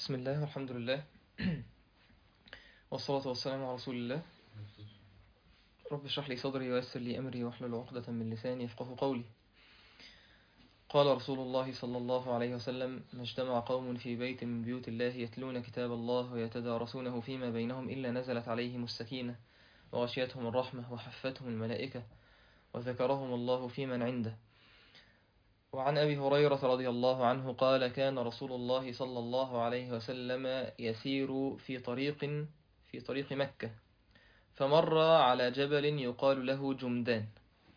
بسم الله والحمد لله والصلاة والسلام على رسول الله رب اشرح لي صدري ويسر لي أمري واحلل عقدة من لساني يفقه قولي قال رسول الله صلى الله عليه وسلم ما اجتمع قوم في بيت من بيوت الله يتلون كتاب الله ويتدارسونه فيما بينهم إلا نزلت عليهم السكينة وغشيتهم الرحمة وحفتهم الملائكة وذكرهم الله في من عنده وعن أبي هريرة رضي الله عنه قال كان رسول الله صلى الله عليه وسلم يسير في طريق في طريق مكة فمر على جبل يقال له جمدان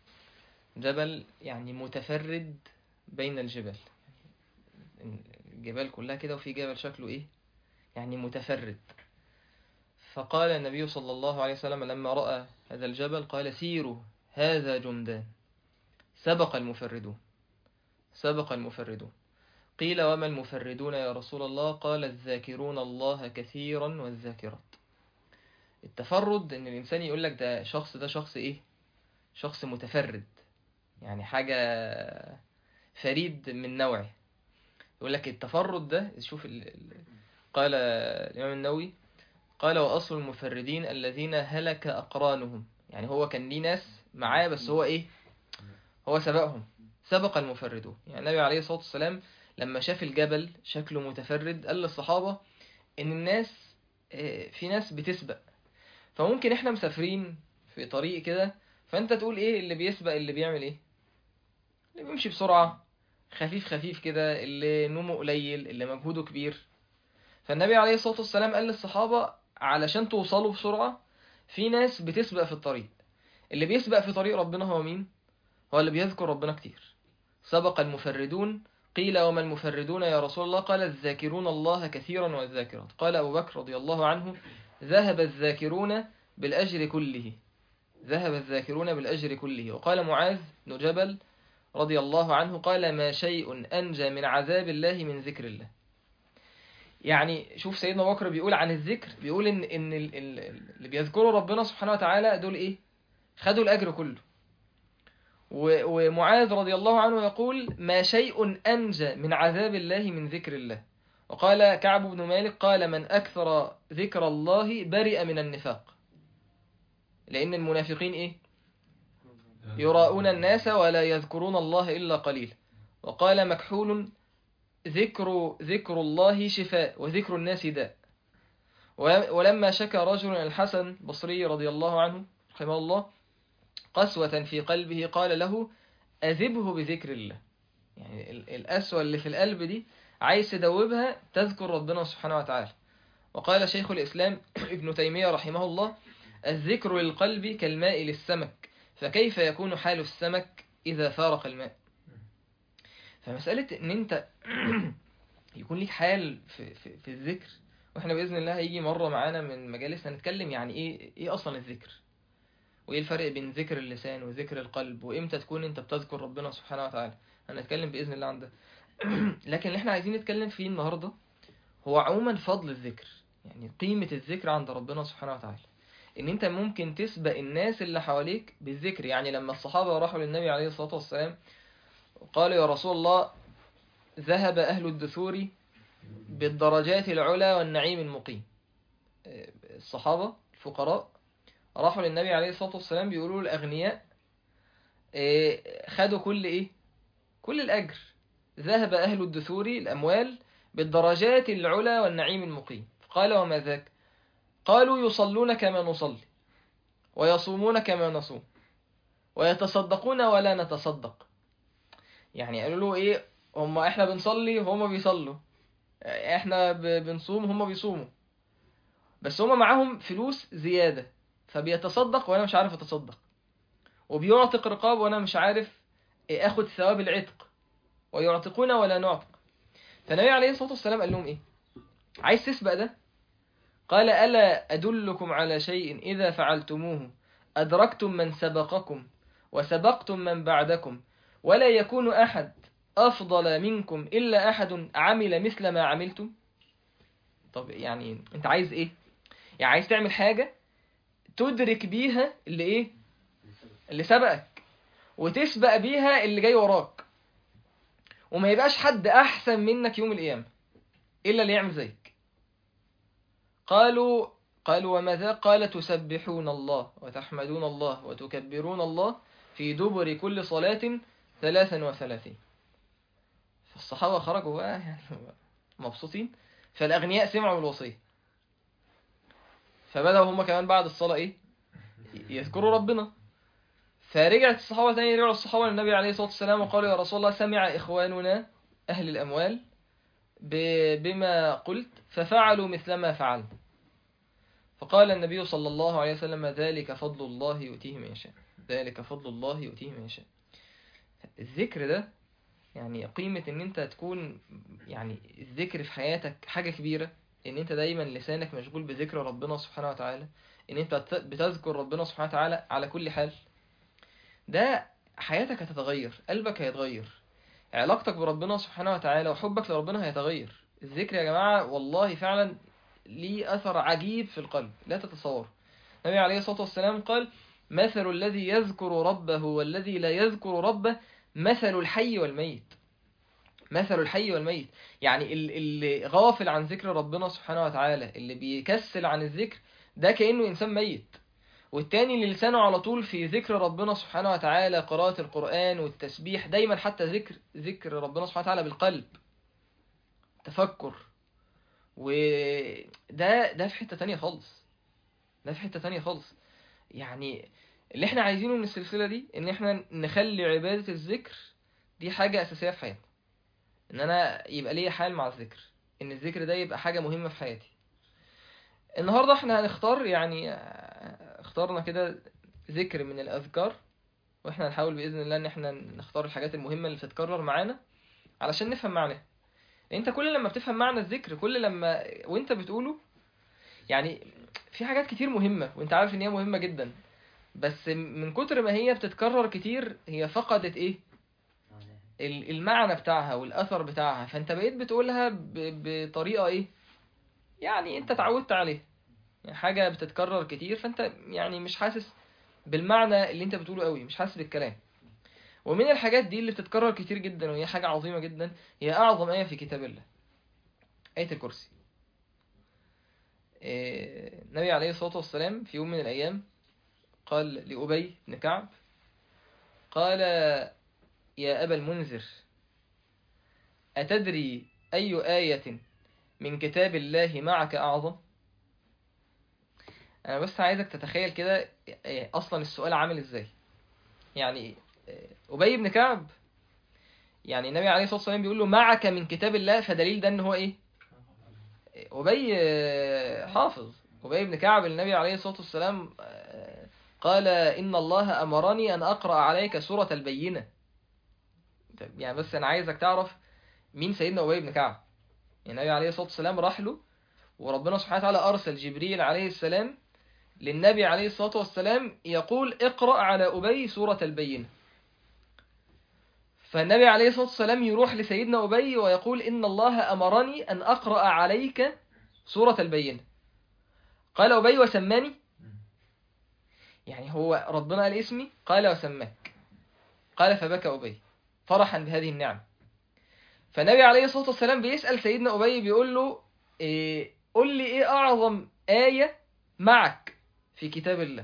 جبل يعني متفرد بين الجبال الجبال كلها كده وفي جبل شكله ايه يعني متفرد فقال النبي صلى الله عليه وسلم لما رأى هذا الجبل قال سيروا هذا جمدان سبق المفردون سبق المفردون قيل وما المفردون يا رسول الله قال الذاكرون الله كثيرا والذاكرات التفرد ان الانسان يقول لك ده شخص ده شخص ايه شخص متفرد يعني حاجة فريد من نوعه يقول لك التفرد ده شوف ال... ال... قال الإمام النووي قال وأصل المفردين الذين هلك أقرانهم يعني هو كان ليه ناس معاه بس هو إيه هو سبقهم سبق المفردون يعني النبي عليه الصلاة والسلام لما شاف الجبل شكله متفرد قال للصحابة إن الناس في ناس بتسبق فممكن إحنا مسافرين في طريق كده فأنت تقول إيه اللي بيسبق اللي بيعمل إيه اللي بيمشي بسرعة خفيف خفيف كده اللي نومه قليل اللي مجهوده كبير فالنبي عليه الصلاة والسلام قال للصحابة علشان توصلوا بسرعة في ناس بتسبق في الطريق اللي بيسبق في طريق ربنا هو مين هو اللي بيذكر ربنا كتير سبق المفردون قيل وما المفردون يا رسول الله قال الذاكرون الله كثيرا والذاكرات قال أبو بكر رضي الله عنه ذهب الذاكرون بالأجر كله ذهب الذاكرون بالأجر كله وقال معاذ بن جبل رضي الله عنه قال ما شيء أنجى من عذاب الله من ذكر الله يعني شوف سيدنا بكر بيقول عن الذكر بيقول إن, إن اللي بيذكروا ربنا سبحانه وتعالى دول إيه خدوا الأجر كله ومعاذ رضي الله عنه يقول ما شيء أنجى من عذاب الله من ذكر الله وقال كعب بن مالك قال من أكثر ذكر الله برئ من النفاق لأن المنافقين إيه يراؤون الناس ولا يذكرون الله إلا قليل وقال مكحول ذكر ذكر الله شفاء وذكر الناس داء ولما شكى رجل الحسن البصري رضي الله عنه رحمه الله قسوة في قلبه قال له أذبه بذكر الله يعني الأسوة اللي في القلب دي عايز تدوبها تذكر ربنا سبحانه وتعالى وقال شيخ الإسلام ابن تيمية رحمه الله الذكر للقلب كالماء للسمك فكيف يكون حال السمك إذا فارق الماء فمسألة ان انت يكون ليك حال في, في, في الذكر واحنا بإذن الله هيجي مرة معانا من مجالسنا نتكلم يعني ايه, ايه اصلا الذكر وايه الفرق بين ذكر اللسان وذكر القلب وامتى تكون انت بتذكر ربنا سبحانه وتعالى هنتكلم بإذن الله عن ده لكن اللي احنا عايزين نتكلم فيه النهاردة هو عموما فضل الذكر يعني قيمة الذكر عند ربنا سبحانه وتعالى ان انت ممكن تسبق الناس اللي حواليك بالذكر يعني لما الصحابة راحوا للنبي عليه الصلاة والسلام قالوا يا رسول الله ذهب أهل الدثور بالدرجات العلى والنعيم المقيم الصحابة الفقراء راحوا للنبي عليه الصلاة والسلام بيقولوا الأغنياء خدوا كل إيه كل الأجر ذهب أهل الدثور الأموال بالدرجات العلى والنعيم المقيم قال وما ذاك قالوا يصلون كما نصلي ويصومون كما نصوم ويتصدقون ولا نتصدق يعني قالوا له ايه هم احنا بنصلي وهم بيصلوا احنا بنصوم هم بيصوموا بس هم معاهم فلوس زيادة فبيتصدق وانا مش عارف اتصدق وبيعتق رقاب وانا مش عارف إيه اخد ثواب العتق ويعتقون ولا نعتق فالنبي عليه الصلاة والسلام قال لهم ايه عايز تسبق ده قال ألا أدلكم على شيء إذا فعلتموه أدركتم من سبقكم وسبقتم من بعدكم ولا يكون أحد أفضل منكم إلا أحد عمل مثل ما عملتم طب يعني أنت عايز إيه يعني عايز تعمل حاجة تدرك بيها اللي إيه اللي سبقك وتسبق بيها اللي جاي وراك وما يبقاش حد أحسن منك يوم القيامة إلا اللي يعمل زيك قالوا قالوا وماذا قال تسبحون الله وتحمدون الله وتكبرون الله في دبر كل صلاة ثلاثا وثلاثين فالصحابة خرجوا بقى يعني مبسوطين فالأغنياء سمعوا الوصية فبدأوا هم كمان بعد الصلاة إيه يذكروا ربنا فرجعت الصحابة تاني رجعوا الصحابة للنبي عليه الصلاة والسلام وقالوا يا رسول الله سمع إخواننا أهل الأموال ب- بما قلت ففعلوا مثل ما فعلنا فقال النبي صلى الله عليه وسلم ذلك فضل الله يؤتيه من يشاء ذلك فضل الله يؤتيه من يشاء الذكر ده يعني قيمة ان انت تكون يعني الذكر في حياتك حاجة كبيرة ان انت دايما لسانك مشغول بذكر ربنا سبحانه وتعالى ان انت بت- بتذكر ربنا سبحانه وتعالى على كل حال ده حياتك هتتغير قلبك هيتغير علاقتك بربنا سبحانه وتعالى وحبك لربنا هيتغير الذكر يا جماعة والله فعلا ليه أثر عجيب في القلب لا تتصور النبي عليه الصلاة والسلام قال مثل الذي يذكر ربه والذي لا يذكر ربه مثل الحي والميت مثل الحي والميت يعني ال- اللي غافل عن ذكر ربنا سبحانه وتعالى اللي بيكسل عن الذكر ده كأنه إنسان ميت والتاني اللي لسانه على طول في ذكر ربنا سبحانه وتعالى قراءة القرآن والتسبيح دايما حتى ذكر ذكر ربنا سبحانه وتعالى بالقلب تفكر وده ده في حتة تانية خالص ده في حتة تانية خالص يعني اللي احنا عايزينه من السلسلة دي ان احنا نخلي عبادة الذكر دي حاجة أساسية في حياتنا ان انا يبقى ليا حال مع الذكر ان الذكر ده يبقى حاجة مهمة في حياتي النهاردة احنا هنختار يعني آه، اخترنا كده ذكر من الأذكار واحنا هنحاول بإذن الله ان احنا نختار الحاجات المهمة اللي بتتكرر معانا علشان نفهم معناها انت كل لما بتفهم معنى الذكر كل لما وانت بتقوله يعني في حاجات كتير مهمة وانت عارف ان هي مهمة جدا بس من كتر ما هي بتتكرر كتير هي فقدت ايه ال- المعنى بتاعها والأثر بتاعها فانت بقيت بتقولها ب- بطريقة ايه يعني انت اتعودت عليه يعني حاجة بتتكرر كتير فانت يعني مش حاسس بالمعنى اللي انت بتقوله قوي مش حاسس بالكلام ومن الحاجات دي اللي بتتكرر كتير جدا وهي حاجة عظيمة جدا هي أعظم آية في كتاب الله آية الكرسي إيه، النبي عليه الصلاة والسلام في يوم من الأيام قال لأبي بن كعب قال يا أبا المنذر أتدري أي آية من كتاب الله معك أعظم أنا بس عايزك تتخيل كده إيه، أصلا السؤال عامل إزاي يعني إيه، أبي بن كعب يعني النبي عليه الصلاة والسلام بيقول له معك من كتاب الله فدليل ده ان هو ايه أبي آه، حافظ أبي بن كعب النبي عليه الصلاة والسلام آه، قال إن الله أمرني أن أقرأ عليك سورة البينة طب يعني بس أنا عايزك تعرف مين سيدنا أبي بن كعب النبي عليه الصلاة والسلام راح له وربنا سبحانه وتعالى أرسل جبريل عليه السلام للنبي عليه الصلاة والسلام يقول اقرأ على أبي سورة البينة فالنبي عليه الصلاة والسلام يروح لسيدنا أبي ويقول إن الله أمرني أن أقرأ عليك سورة البينة قال أبي وسماني يعني هو ربنا قال اسمي قال وسماك قال فبكى أبي فرحا بهذه النعمة فالنبي عليه الصلاة والسلام بيسأل سيدنا أبي بيقول له إيه قل لي إيه أعظم آية معك في كتاب الله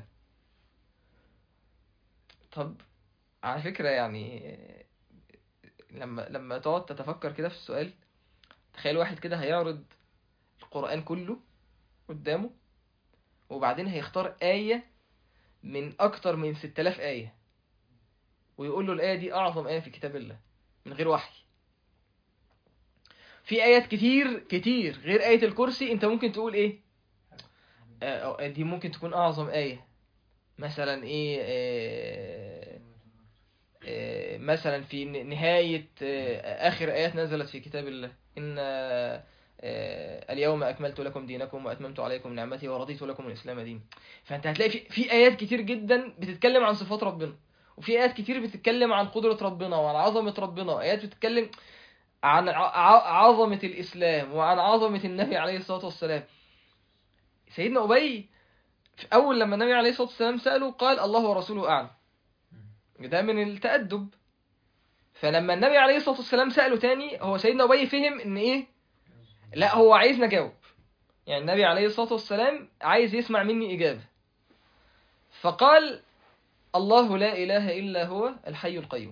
طب على فكرة يعني لما لما تقعد تتفكر كده في السؤال تخيل واحد كده هيعرض القرآن كله قدامه وبعدين هيختار آية من أكتر من 6000 آية ويقول له الآية دي أعظم آية في كتاب الله من غير وحي في آيات كتير كتير غير آية الكرسي أنت ممكن تقول إيه آه آه، دي ممكن تكون أعظم آية مثلا إيه آه آه، مثلا في ن- نهاية آه، آخر آيات نزلت في كتاب الله إن آه، آه، اليوم أكملت لكم دينكم وأتممت عليكم نعمتي ورضيت لكم الإسلام دين فأنت هتلاقي في, في آيات كتير جدا بتتكلم عن صفات ربنا وفي آيات كتير بتتكلم عن قدرة ربنا وعن عظمة ربنا وآيات بتتكلم عن ع- ع- عظمة الإسلام وعن عظمة النبي عليه الصلاة والسلام سيدنا أبي في أول لما النبي عليه الصلاة والسلام سأله قال الله ورسوله أعلم ده من التأدب فلما النبي عليه الصلاة والسلام سأله تاني هو سيدنا أبي فهم إن إيه لا هو عايزنا نجاوب يعني النبي عليه الصلاة والسلام عايز يسمع مني إجابة فقال الله لا إله إلا هو الحي القيوم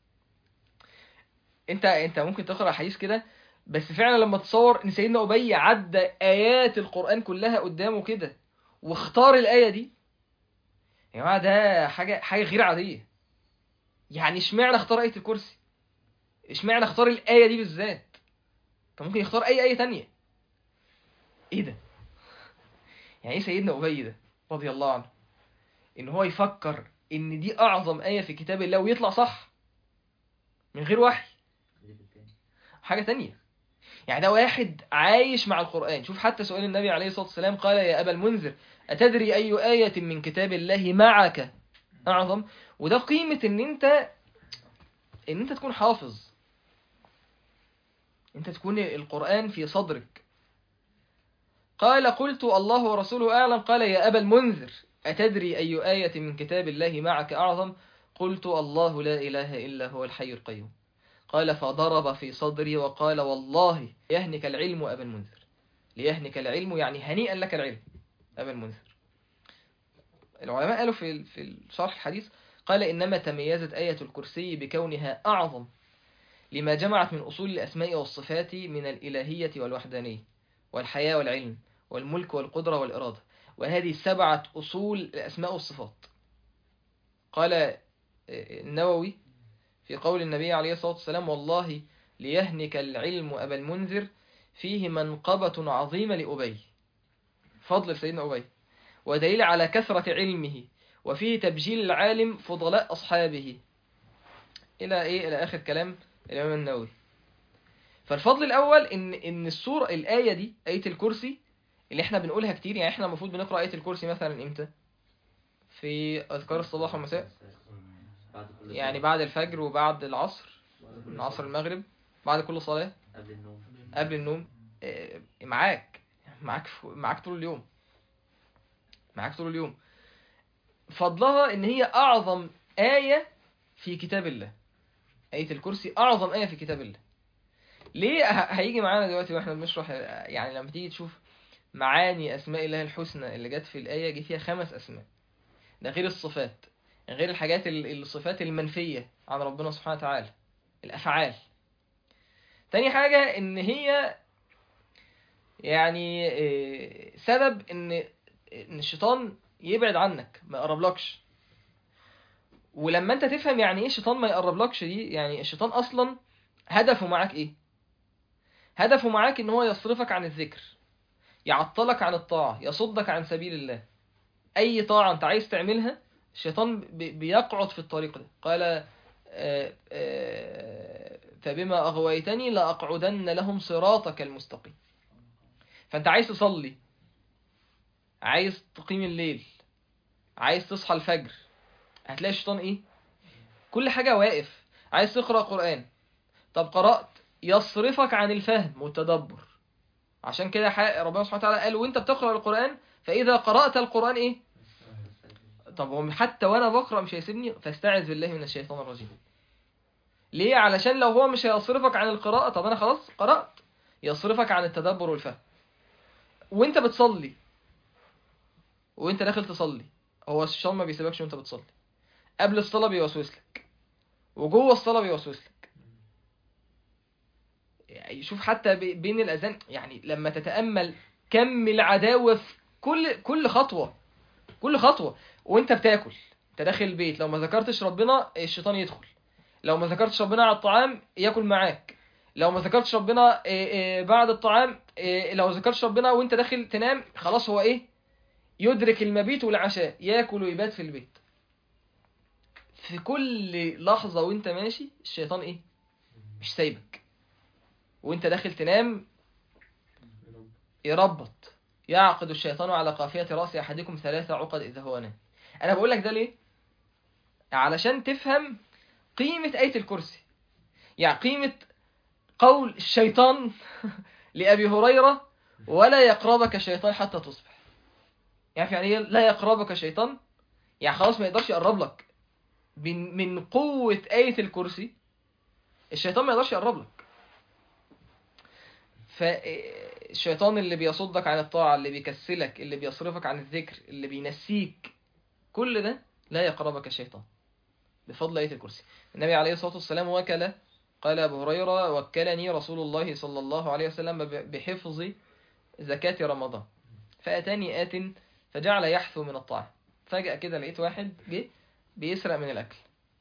انت انت ممكن تقرأ حديث كده بس فعلا لما تصور ان سيدنا أبي عدى آيات القرآن كلها قدامه كده واختار الآية دي يا جماعة ده حاجة حاجة غير عادية يعني اشمعنى اختار آية الكرسي اشمعنى اختار الآية دي بالذات كان ممكن يختار أي آية تانية ايه ده يعني ايه سيدنا أبي ده رضي الله عنه ان هو يفكر ان دي اعظم آية في كتاب الله ويطلع صح من غير وحي حاجة تانية يعني ده واحد عايش مع القرآن شوف حتى سؤال النبي عليه الصلاة والسلام قال يا أبا المنذر أتدري أي آية من كتاب الله معك أعظم وده قيمة ان انت ان انت تكون حافظ انت تكون القرآن في صدرك قال قلت الله ورسوله أعلم قال يا أبا المنذر أتدري أي آية من كتاب الله معك أعظم قلت الله لا إله إلا هو الحي القيوم قال فضرب في صدري وقال والله يهنك العلم أبا المنذر ليهنك العلم يعني هنيئا لك العلم أبا المنذر العلماء قالوا في في شرح الحديث قال إنما تميزت آية الكرسي بكونها أعظم لما جمعت من أصول الأسماء والصفات من الإلهية والوحدانية والحياة والعلم والملك والقدرة والإرادة وهذه سبعة أصول الأسماء والصفات قال النووي في قول النبي عليه الصلاة والسلام والله ليهنك العلم أبا المنذر فيه منقبة عظيمة لأبي فضل سيدنا أبي ودليل على كثرة علمه وفيه تبجيل العالم فضلاء أصحابه إلى إيه إلى آخر كلام الإمام النووي فالفضل الأول إن إن السورة الآية دي آية الكرسي اللي إحنا بنقولها كتير يعني إحنا المفروض بنقرأ آية الكرسي مثلا إمتى؟ في أذكار الصباح والمساء يعني بعد الفجر وبعد العصر من عصر المغرب بعد كل صلاة قبل النوم قبل النوم إيه، معاك معاك معاك طول اليوم معاك طول اليوم فضلها ان هي اعظم آية في كتاب الله آية الكرسي اعظم آية في كتاب الله ليه ه- هيجي معانا دلوقتي واحنا بنشرح يعني لما تيجي تشوف معاني اسماء الله الحسنى اللي جت في الآية جه فيها خمس اسماء ده غير الصفات غير الحاجات ال- الصفات المنفية عن ربنا سبحانه وتعالى الافعال تاني حاجة ان هي يعني إيه، سبب ان ان الشيطان يبعد عنك ما يقربلكش ولما انت تفهم يعني ايه الشيطان ما يقربلكش دي يعني الشيطان اصلا هدفه معاك ايه هدفه معاك ان هو يصرفك عن الذكر يعطلك عن الطاعة يصدك عن سبيل الله اي طاعة انت عايز تعملها الشيطان بي- بيقعد في الطريق ده قال آه، آه، فبما أغويتني لأقعدن لهم صراطك المستقيم فأنت عايز تصلي عايز تقيم الليل عايز تصحى الفجر هتلاقي الشيطان ايه كل حاجة واقف عايز تقرأ قرآن طب قرأت يصرفك عن الفهم والتدبر عشان كده ح- ربنا سبحانه وتعالى قال وانت بتقرأ القرآن فإذا قرأت القرآن ايه طب هو حتى وانا بقرأ مش هيسيبني فاستعذ بالله من الشيطان الرجيم ليه علشان لو هو مش هيصرفك عن القراءة طب انا خلاص قرأت يصرفك عن التدبر والفهم وانت بتصلي وانت داخل تصلي هو الشيطان ما بيسيبكش وانت بتصلي قبل الصلاة بيوسوس لك وجوه الصلاة بيوسوس لك يعني شوف حتى بي- بين الأذان يعني لما تتأمل كم العداوة في كل كل خطوة كل خطوة وانت بتاكل انت داخل البيت لو ما ذكرتش ربنا الشيطان يدخل لو ما ذكرتش ربنا على الطعام ياكل معاك لو ما ذكرتش ربنا إيه، إيه، بعد الطعام إيه، لو ذكرتش ربنا وانت داخل تنام خلاص هو ايه يدرك المبيت والعشاء ياكل ويبات في البيت في كل لحظة وانت ماشي الشيطان ايه مش سايبك وانت داخل تنام يربط يعقد الشيطان على قافية رأس أحدكم ثلاثة عقد إذا هو نام أنا بقول لك ده ليه علشان تفهم قيمة آية الكرسي يعني قيمة قول الشيطان لأبي هريرة ولا يقربك الشيطان حتى تصبح يعني يعني إيه لا يقربك الشيطان يعني خلاص ما يقدرش يقرب لك من من قوة آية الكرسي الشيطان ما يقدرش يقرب لك فالشيطان اللي بيصدك عن الطاعة اللي بيكسلك اللي بيصرفك عن الذكر اللي بينسيك كل ده لا يقربك الشيطان بفضل آية الكرسي النبي عليه الصلاة والسلام وكل قال أبو هريرة وكلني رسول الله صلى الله عليه وسلم ب- بحفظ زكاة رمضان فأتاني آت فجعل يحثو من الطعام فجأة كده لقيت واحد جه بيسرق من الأكل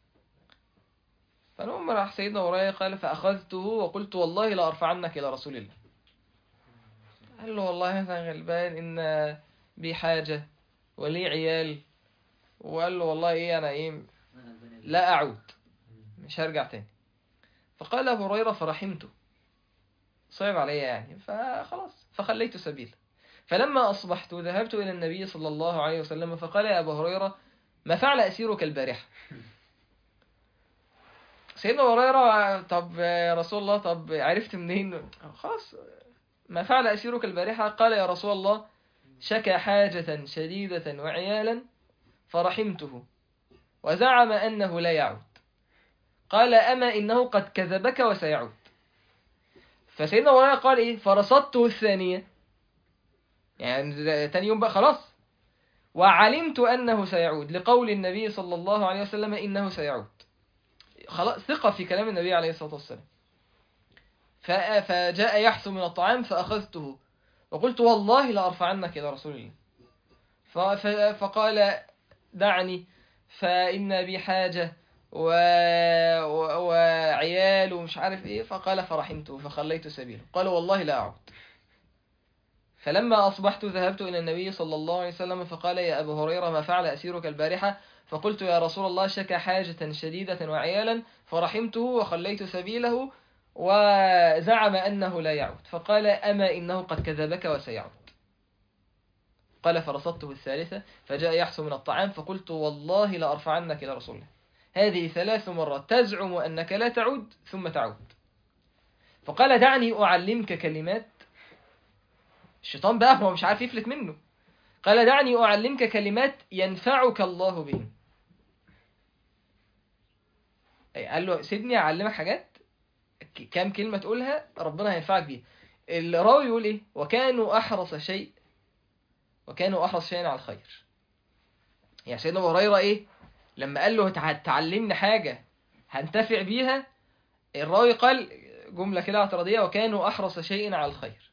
فالمهم راح سيدنا هريرة قال فأخذته وقلت والله لأرفعنك إلى رسول الله قال له والله أنا غلبان إن بي حاجة ولي عيال وقال له والله إيه أنا إيه لا أعود مش هرجع تاني فقال أبو هريرة فرحمته صعب علي يعني فخلاص فخليت سبيله فلما أصبحت ذهبت إلى النبي صلى الله عليه وسلم فقال يا أبا هريرة ما فعل أسيرك البارحة سيدنا أبو هريرة طب يا رسول الله طب عرفت منين خلاص ما فعل أسيرك البارحة قال يا رسول الله شكى حاجة شديدة وعيالا فرحمته وزعم أنه لا يعود قال أما إنه قد كذبك وسيعود فسيدنا أبو هريرة قال إيه فرصدته الثانية يعني تاني يوم بقى خلاص وعلمت أنه سيعود لقول النبي صلى الله عليه وسلم إنه سيعود خلاص ثقة في كلام النبي عليه الصلاة والسلام ف- فجاء يحث من الطعام فأخذته وقلت والله لأرفعنك إلى رسول الله ف- ف- فقال دعني فإن بي حاجة و... و... وعيال ومش عارف إيه فقال فرحمته فخليت سبيله قال والله لا أعود فلما أصبحت ذهبت إلى النبي صلى الله عليه وسلم فقال يا أبو هريرة ما فعل أسيرك البارحة فقلت يا رسول الله شكى حاجة شديدة وعيالا فرحمته وخليت سبيله وزعم أنه لا يعود فقال أما إنه قد كذبك وسيعود قال فرصدته الثالثة فجاء يحث من الطعام فقلت والله لأرفعنك إلى رسول الله هذه ثلاث مرات تزعم أنك لا تعود ثم تعود فقال دعني أعلمك كلمات الشيطان بقى هو مش عارف يفلت منه قال دعني أعلمك كلمات ينفعك الله بهن أي قال له سيبني أعلمك حاجات ك- كام كلمة تقولها ربنا هينفعك بيها الراوي يقول إيه وكانوا أحرص شيء وكانوا أحرص شيء على الخير يعني سيدنا أبو هريرة إيه لما قال له "تع- تعلمني حاجة هنتفع بيها الراوي قال جملة كده اعتراضية وكانوا أحرص شيء على الخير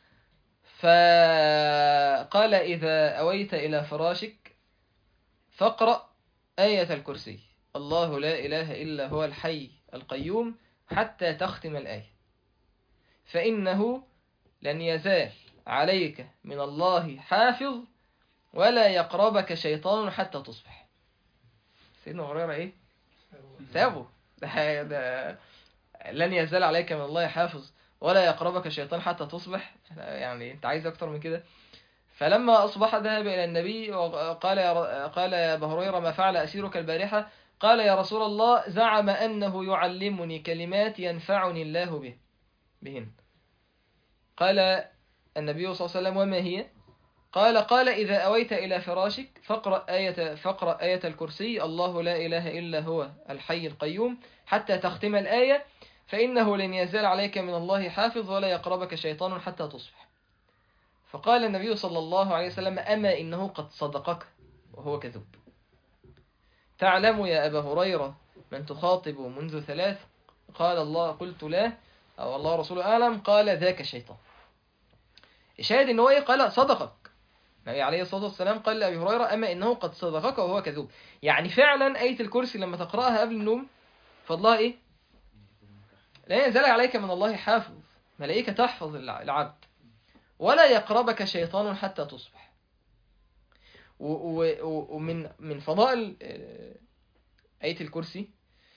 فقال إذا أويت إلى فراشك فاقرأ آية الكرسي الله لا إله إلا هو الحي القيوم حتى تختم الآية فإنه لن يزال عليك من الله حافظ ولا يقربك شيطان حتى تصبح سيدنا هريرة إيه؟ سابه ده, ده لن يزال عليك من الله حافظ ولا يقربك شيطان حتى تصبح يعني انت عايز اكتر من كده فلما اصبح ذهب الى النبي وقال يا ر- قال يا ابا هريره ما فعل اسيرك البارحه قال يا رسول الله زعم انه يعلمني كلمات ينفعني الله به بهن قال النبي صلى الله عليه وسلم وما هي قال قال إذا أويت إلى فراشك فاقرأ آية, فاقرأ آية الكرسي الله لا إله إلا هو الحي القيوم حتى تختم الآية فإنه لن يزال عليك من الله حافظ ولا يقربك شيطان حتى تصبح فقال النبي صلى الله عليه وسلم أما إنه قد صدقك وهو كذوب تعلم يا أبا هريرة من تخاطب منذ ثلاث قال الله قلت لا أو الله رسوله أعلم قال ذاك الشيطان الشاهد إن هو إيه قال صدقك النبي عليه الصلاة والسلام قال لأبي هريرة أما إنه قد صدقك وهو كذوب يعني فعلا آية الكرسي لما تقرأها قبل النوم فضلها إيه لا ينزل عليك من الله حافظ ملائكة تحفظ الع- العبد ولا يقربك شيطان حتى تصبح و- و- و- ومن من فضائل آه، آية الكرسي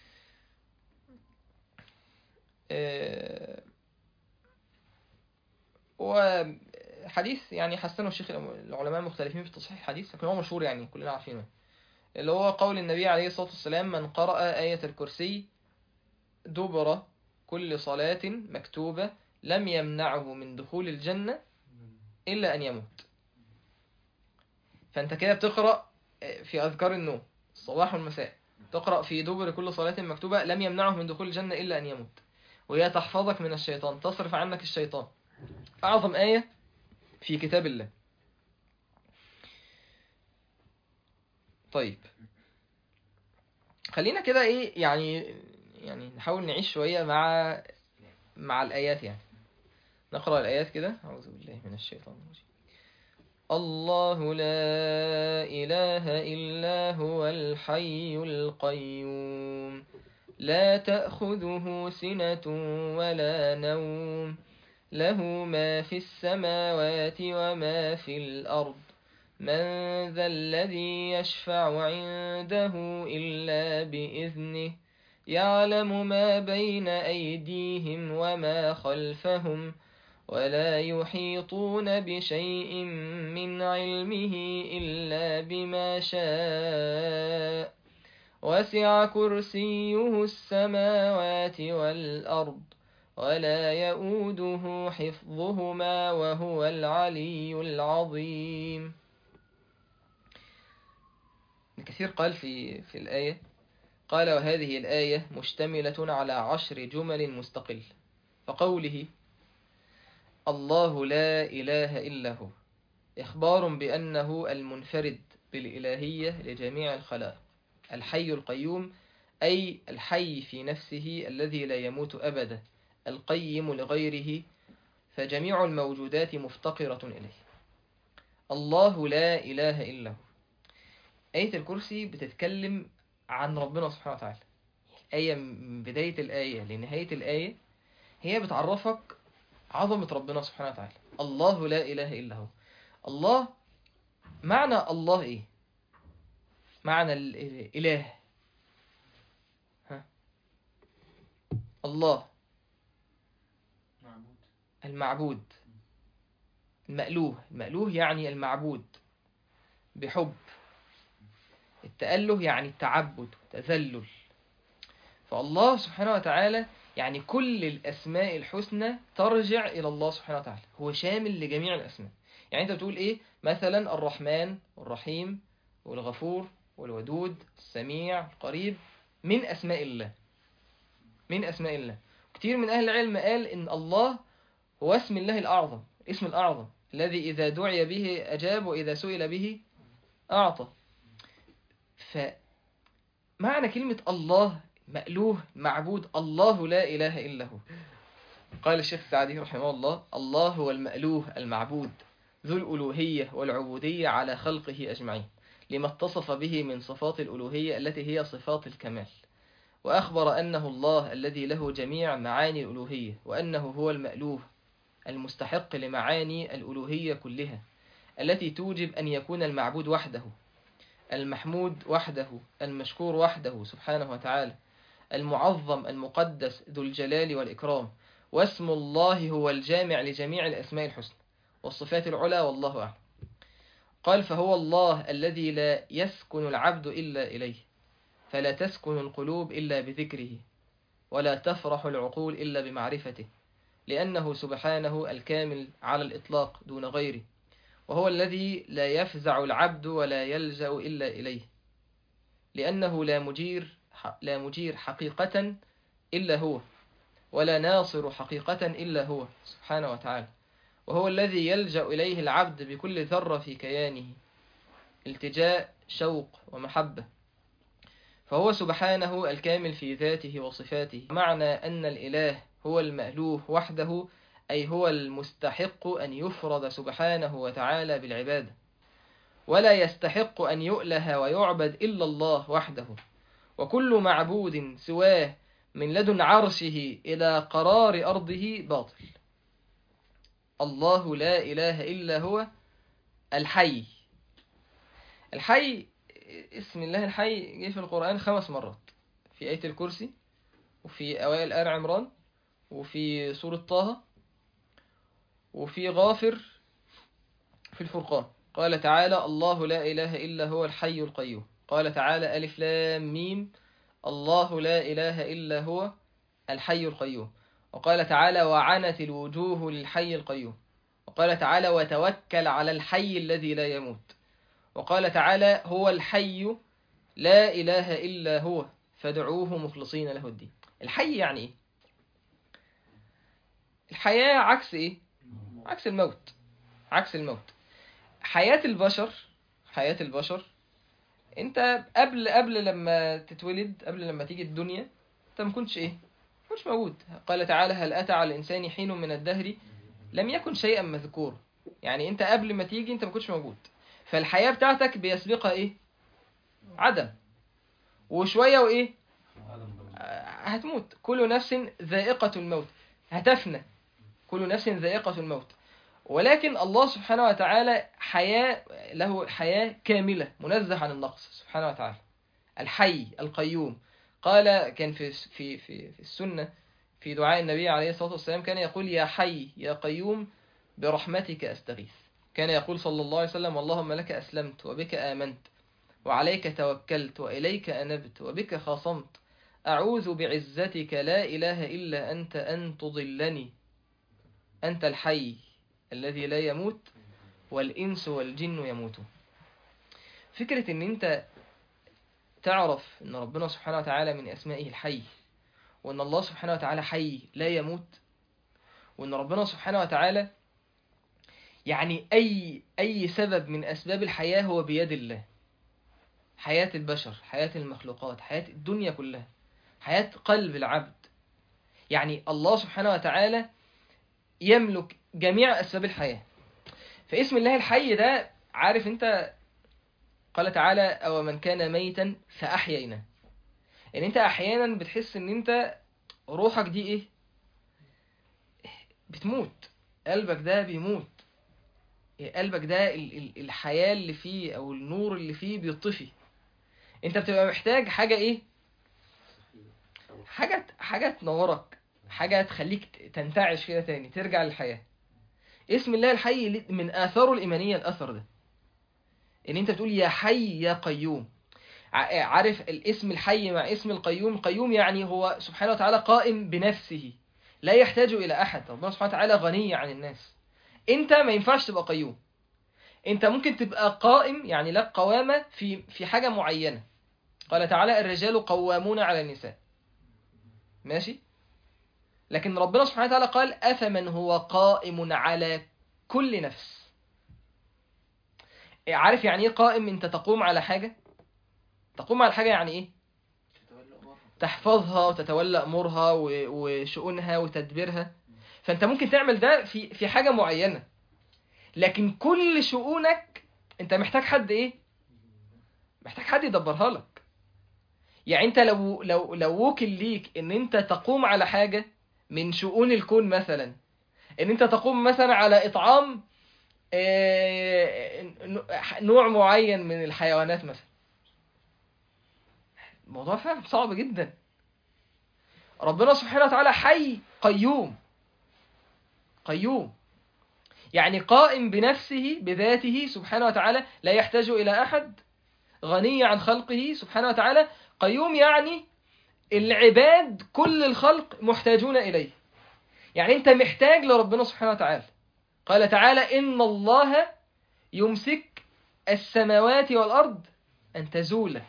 آه، وحديث يعني حسنه الشيخ العلماء مختلفين في تصحيح الحديث لكن هو مشهور يعني كلنا عارفينه اللي هو قول النبي عليه الصلاة والسلام من قرأ آية الكرسي دبر كل صلاة مكتوبة لم يمنعه من دخول الجنة إلا أن يموت فأنت كده بتقرأ في أذكار النوم الصباح والمساء تقرأ في دبر كل صلاة مكتوبة لم يمنعه من دخول الجنة إلا أن يموت وهي تحفظك من الشيطان تصرف عنك الشيطان أعظم آية في كتاب الله طيب خلينا كده ايه يعني يعني نحاول نعيش شوية مع مع الآيات يعني نقرأ الآيات كده أعوذ بالله من الشيطان الرجيم الله لا إله إلا هو الحي القيوم لا تأخذه سنة ولا نوم له ما في السماوات وما في الأرض من ذا الذي يشفع عنده إلا بإذنه يعلم ما بين أيديهم وما خلفهم ولا يحيطون بشيء من علمه إلا بما شاء وسع كرسيه السماوات والأرض ولا يؤوده حفظهما وهو العلي العظيم كثير قال في في الآية قال وهذه الآية مشتملة على عشر جمل مستقل فقوله الله لا إله إلا هو إخبار بأنه المنفرد بالإلهية لجميع الخلائق الحي القيوم أي الحي في نفسه الذي لا يموت أبدا القيم لغيره فجميع الموجودات مفتقرة إليه الله لا إله إلا هو آية الكرسي بتتكلم عن ربنا سبحانه وتعالى آية من بداية الآية لنهاية الآية هي بتعرفك عظمة ربنا سبحانه وتعالى الله لا إله إلا هو الله معنى الله إيه معنى الإله ها الله معبود المعبود المألوه المألوه يعني المعبود بحب التأله يعني التعبد والتذلل فالله سبحانه وتعالى يعني كل الأسماء الحسنى ترجع إلى الله سبحانه وتعالى هو شامل لجميع الأسماء يعني أنت بتقول إيه مثلا الرحمن والرحيم والغفور والودود السميع القريب من أسماء الله من أسماء الله كتير من أهل العلم قال إن الله هو اسم الله الأعظم اسم الأعظم الذي إذا دعي به أجاب وإذا سئل به أعطى فمعنى كلمة الله مألوه معبود الله لا إله إلا هو قال الشيخ السعدي رحمه الله الله هو المألوه المعبود ذو الألوهية والعبودية على خلقه أجمعين لما اتصف به من صفات الألوهية التي هي صفات الكمال وأخبر أنه الله الذي له جميع معاني الألوهية وأنه هو المألوه المستحق لمعاني الألوهية كلها التي توجب أن يكون المعبود وحده المحمود وحده المشكور وحده سبحانه وتعالى المعظم المقدس ذو الجلال والإكرام واسم الله هو الجامع لجميع الأسماء الحسنى والصفات العلى والله أعلم قال فهو الله الذي لا يسكن العبد إلا إليه فلا تسكن القلوب إلا بذكره ولا تفرح العقول إلا بمعرفته لأنه سبحانه الكامل على الإطلاق دون غيره وهو الذي لا يفزع العبد ولا يلجأ إلا إليه لأنه لا مجير لا مجير حقيقة إلا هو ولا ناصر حقيقة إلا هو سبحانه وتعالى وهو الذي يلجأ إليه العبد بكل ذرة في كيانه التجاء شوق ومحبة فهو سبحانه الكامل في ذاته وصفاته معنى أن الإله هو المألوه وحده أي هو المستحق أن يفرض سبحانه وتعالى بالعبادة ولا يستحق أن يؤله ويعبد إلا الله وحده وكل معبود سواه من لدن عرشه إلى قرار أرضه باطل الله لا إله إلا هو الحي الحي اسم الله الحي جه في القرآن خمس مرات في آية الكرسي وفي أوائل آل عمران وفي سورة طه وفي غافر في الفرقان قال تعالى الله لا إله إلا هو الحي القيوم قال تعالى ألف لام ميم الله لا إله إلا هو الحي القيوم وقال تعالى وعنت الوجوه للحي القيوم وقال تعالى وتوكل على الحي الذي لا يموت وقال تعالى هو الحي لا إله إلا هو فادعوه مخلصين له الدين الحي يعني إيه؟ الحياة عكس إيه؟ عكس الموت عكس الموت حياة البشر حياة البشر انت قبل قبل لما تتولد قبل لما تيجي الدنيا انت ما كنتش ايه ما كنتش موجود قال تعالى هل اتى على الانسان حين من الدهر لم يكن شيئا مذكورا يعني انت قبل ما تيجي انت ما كنتش موجود فالحياة بتاعتك بيسبقها ايه عدم وشوية وايه آه، هتموت كل نفس ذائقة الموت هتفنى كل نفس ذائقة الموت ولكن الله سبحانه وتعالى حياة له حياة كاملة منزه عن النقص سبحانه وتعالى الحي القيوم قال كان في في في في السنة في دعاء النبي عليه الصلاة والسلام كان يقول يا حي يا قيوم برحمتك أستغيث كان يقول صلى الله عليه وسلم اللهم لك أسلمت وبك آمنت وعليك توكلت وإليك أنبت وبك خاصمت أعوذ بعزتك لا إله إلا أنت أن تضلني أنت الحي الذي لا يموت والإنس والجن يموتون فكرة إن أنت تعرف إن ربنا سبحانه وتعالى من أسمائه الحي وإن الله سبحانه وتعالى حي لا يموت وإن ربنا سبحانه وتعالى يعني أي أي سبب من أسباب الحياة هو بيد الله حياة البشر حياة المخلوقات حياة الدنيا كلها حياة قلب العبد يعني الله سبحانه وتعالى يملك جميع أسباب الحياة فاسم الله الحي ده عارف انت قال تعالى أو من كان ميتا فأحيينا ان انت احيانا بتحس ان انت روحك دي ايه بتموت قلبك ده بيموت قلبك ده ال- ال- الحياة اللي فيه او النور اللي فيه بيطفي انت بتبقى محتاج حاجة ايه حاجة حاجة تنورك حاجة تخليك ت- تنتعش كده تاني ترجع للحياة اسم الله الحي ليه- من آثاره الإيمانية الأثر ده إن أنت بتقول يا حي يا قيوم ع- عارف الاسم الحي مع اسم القيوم قيوم يعني هو سبحانه وتعالى قائم بنفسه لا يحتاج إلى أحد ربنا سبحانه وتعالى غني عن الناس أنت ما ينفعش تبقى قيوم أنت ممكن تبقى قائم يعني لك قوامة في في حاجة معينة قال تعالى الرجال قوامون على النساء ماشي لكن ربنا سبحانه وتعالى قال أفمن هو قائم على كل نفس عارف يعني ايه قائم انت تقوم على حاجة تقوم على حاجة يعني ايه تحفظها وتتولى امورها و- وشؤونها وتدبيرها فانت ممكن تعمل ده في في حاجة معينة لكن كل شؤونك انت محتاج حد ايه محتاج حد يدبرها لك يعني انت لو لو لو وكل ليك ان انت تقوم على حاجة من شؤون الكون مثلا ان انت تقوم مثلا على اطعام آه، نوع معين من الحيوانات مثلا الموضوع فعلا صعب جدا ربنا سبحانه وتعالى حي قيوم قيوم يعني قائم بنفسه بذاته سبحانه وتعالى لا يحتاج إلى أحد غني عن خلقه سبحانه وتعالى قيوم يعني العباد كل الخلق محتاجون إليه يعني أنت محتاج لربنا سبحانه وتعالى قال تعالى إن الله يمسك السماوات والأرض أن تزولا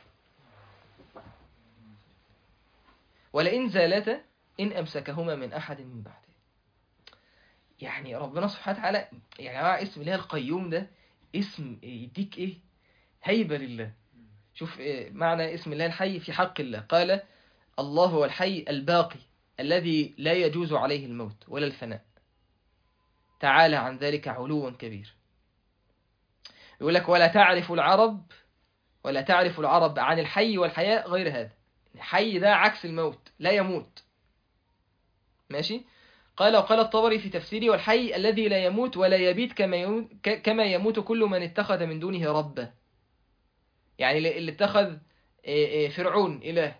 ولئن زالتا إن أمسكهما من أحد من بعده يعني ربنا سبحانه وتعالى يا جماعة اسم الله القيوم ده اسم يديك إيه هيبة لله شوف إيه معنى اسم الله الحي في حق الله قال الله هو الحي الباقي الذي لا يجوز عليه الموت ولا الفناء تعالى عن ذلك علوا كبير يقول لك ولا تعرف العرب ولا تعرف العرب عن الحي والحياة غير هذا الحي ده عكس الموت لا يموت ماشي قال وقال الطبري في تفسيره والحي الذي لا يموت ولا يبيت كما يموت, كما يموت كل من اتخذ من دونه ربا يعني اللي اتخذ فرعون إله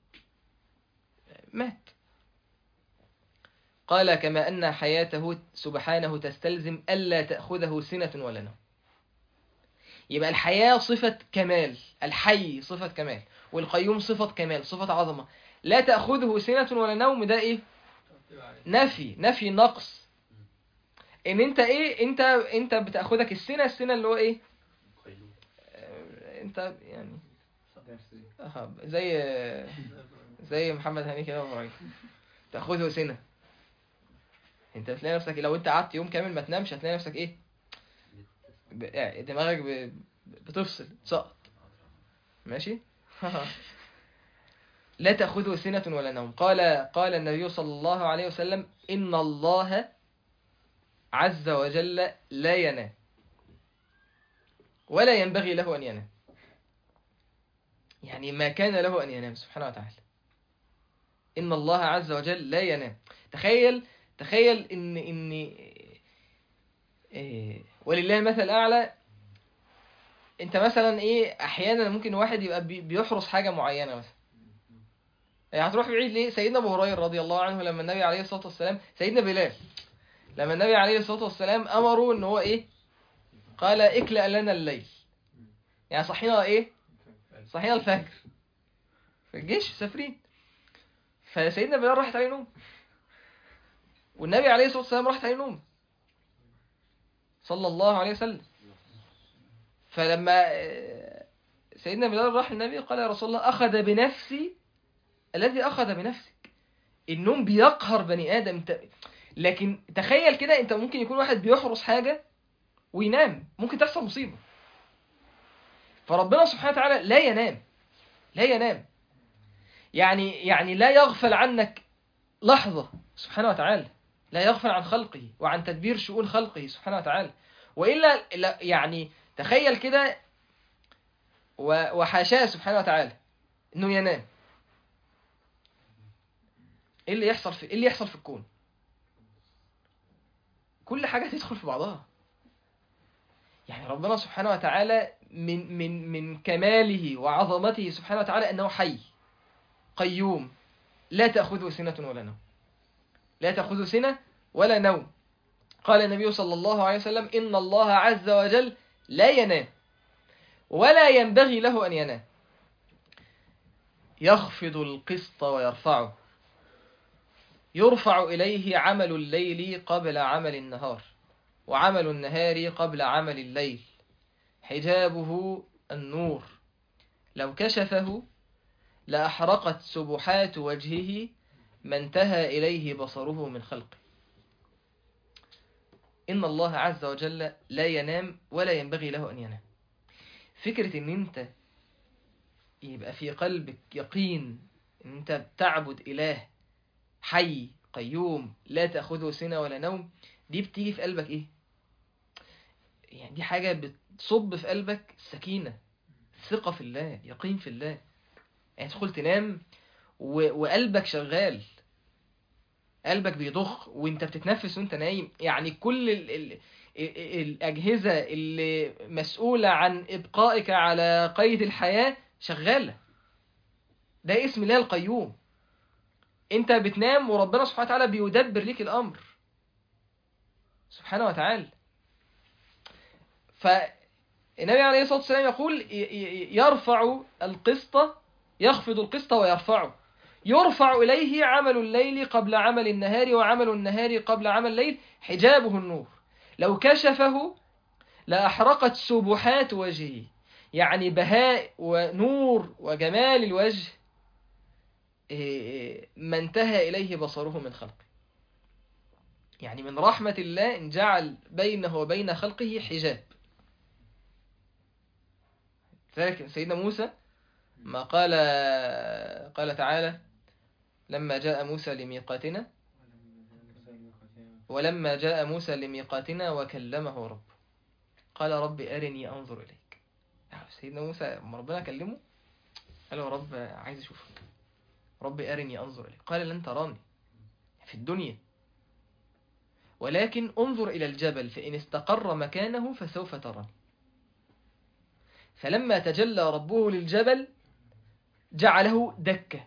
مات قال كما أن حياته سبحانه تستلزم ألا تأخذه سنة ولا نوم يبقى الحياة صفة كمال الحي صفة كمال والقيوم صفة كمال صفة عظمة لا تأخذه سنة ولا نوم ده إيه نفي نفي نقص ان انت ايه انت انت بتاخدك السنه السنه اللي هو ايه انت يعني اه زي زي محمد هاني كده وابراهيم تاخذه سنه انت بتلاقي نفسك لو انت قعدت يوم كامل ما تنامش هتلاقي نفسك ايه ب... يعني دماغك ب... بتفصل تسقط ماشي لا تأخذه سنة ولا نوم قال قال النبي صلى الله عليه وسلم إن الله عز وجل لا ينام ولا ينبغي له أن ينام يعني ما كان له أن ينام سبحانه وتعالى إن الله عز وجل لا ينام تخيل تخيل إن إن إيه ولله المثل الأعلى أنت مثلا إيه أحيانا ممكن واحد يبقى بي- بيحرس حاجة معينة مثلا يعني هتروح بعيد ليه سيدنا ابو هريره رضي الله عنه لما النبي عليه الصلاه والسلام سيدنا بلال لما النبي عليه الصلاه والسلام امره ان هو ايه قال اكلأ لنا الليل يعني صحينا ايه صحينا الفجر في الجيش مسافرين فسيدنا بلال راحت عليه نوم والنبي عليه الصلاه والسلام راحت عليه نوم صلى الله عليه وسلم فلما آه، سيدنا بلال راح للنبي قال يا رسول الله اخذ بنفسي الذي أخذ بنفسك النوم بيقهر بني آدم انت لكن تخيل كده انت ممكن يكون واحد بيحرس حاجة وينام ممكن تحصل مصيبة فربنا سبحانه وتعالى لا ينام لا ينام يعني يعني لا يغفل عنك لحظة سبحانه وتعالى لا يغفل عن خلقه وعن تدبير شؤون خلقه سبحانه وتعالى وإلا لا- يعني تخيل كده و- وحاشاه سبحانه وتعالى انه ينام ايه اللي يحصل في ايه اللي يحصل في الكون كل حاجه تدخل في بعضها يعني ربنا سبحانه وتعالى من من من كماله وعظمته سبحانه وتعالى انه حي قيوم لا تاخذه سنه ولا نوم لا تاخذه سنه ولا نوم قال النبي صلى الله عليه وسلم ان الله عز وجل لا ينام ولا ينبغي له ان ينام يخفض القسط ويرفعه يرفع إليه عمل الليل قبل عمل النهار وعمل النهار قبل عمل الليل حجابه النور لو كشفه لأحرقت سبحات وجهه ما انتهى إليه بصره من خلقه إن الله عز وجل لا ينام ولا ينبغي له أن ينام فكرة إن أنت يبقى في قلبك يقين إن أنت بتعبد إله حي قيوم لا تأخذه سنة ولا نوم دي بتيجي في قلبك ايه يعني دي حاجة بتصب في قلبك سكينة ثقة في الله يقين في الله يعني تدخل تنام و... وقلبك شغال قلبك بيضخ وانت بتتنفس وانت نايم يعني كل ال... ال... ال- الأجهزة اللي مسؤولة عن إبقائك على قيد الحياة شغالة ده اسم الله القيوم انت بتنام وربنا سبحانه وتعالى بيدبر ليك الامر سبحانه وتعالى فالنبي عليه الصلاه والسلام يقول ي- ي- يرفع القسط يخفض القسط ويرفعه يرفع اليه عمل الليل قبل عمل النهار وعمل النهار قبل عمل الليل حجابه النور لو كشفه لاحرقت سبحات وجهه يعني بهاء ونور وجمال الوجه إيه، ما انتهى إليه بصره من خلقه يعني من رحمة الله إن جعل بينه وبين خلقه حجاب ذلك سيدنا موسى ما قال قال تعالى لما جاء موسى لميقاتنا ولما جاء موسى لميقاتنا وكلمه ربه قال رب أرني أنظر إليك يعني سيدنا موسى لما ربنا كلمه قال له رب عايز أشوفك رب أرني أنظر إليك قال لن تراني في الدنيا ولكن انظر إلى الجبل فإن استقر مكانه فسوف تراني فلما تجلى ربه للجبل جعله دكة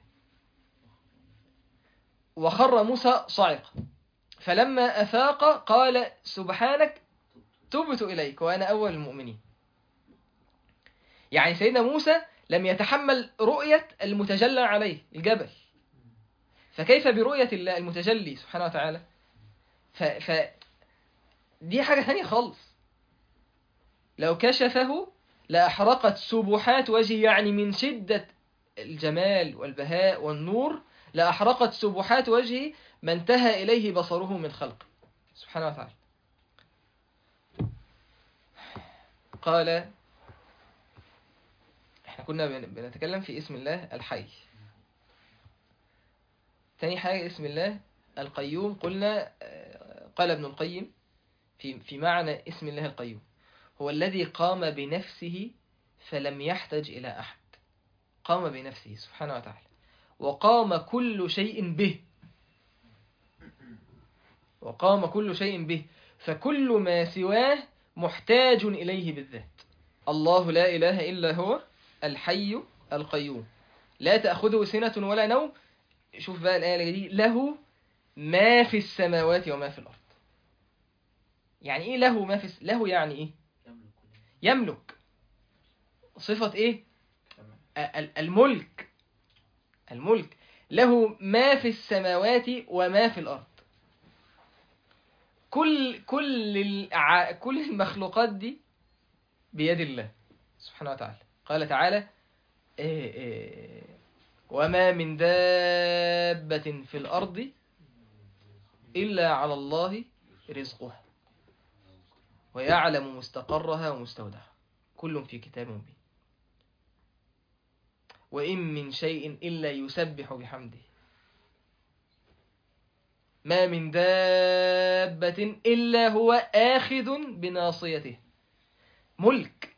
وخر موسى صعقا فلما أفاق قال سبحانك تبت إليك وأنا أول المؤمنين يعني سيدنا موسى لم يتحمل رؤية المتجلى عليه الجبل فكيف برؤية الله المتجلي سبحانه وتعالى ف... ف... دي حاجة ثانية خالص لو كشفه لأحرقت سبحات وجهه يعني من شدة الجمال والبهاء والنور لأحرقت سبحات وجهه ما انتهى إليه بصره من خلقه سبحانه وتعالى قال احنا كنا بن- بنتكلم في اسم الله الحي تاني حاجة اسم الله القيوم قلنا آه، قال ابن القيم في في معنى اسم الله القيوم هو الذي قام بنفسه فلم يحتج إلى أحد قام بنفسه سبحانه وتعالى وقام كل شيء به وقام كل شيء به فكل ما سواه محتاج إليه بالذات الله لا إله إلا هو الحي القيوم لا تأخذه سنة ولا نوم شوف بقى الآية دي له ما في السماوات وما في الأرض يعني إيه له ما في الس... له يعني إيه يملك صفة إيه ال- ال- الملك الملك له ما في السماوات وما في الأرض كل كل الع... كل المخلوقات دي بيد الله سبحانه وتعالى قال تعالى إيه إيه وما من دابة في الأرض إلا على الله رزقها ويعلم مستقرها ومستودعها كل في كتاب مبين وإن من شيء إلا يسبح بحمده ما من دابة إلا هو آخذ بناصيته ملك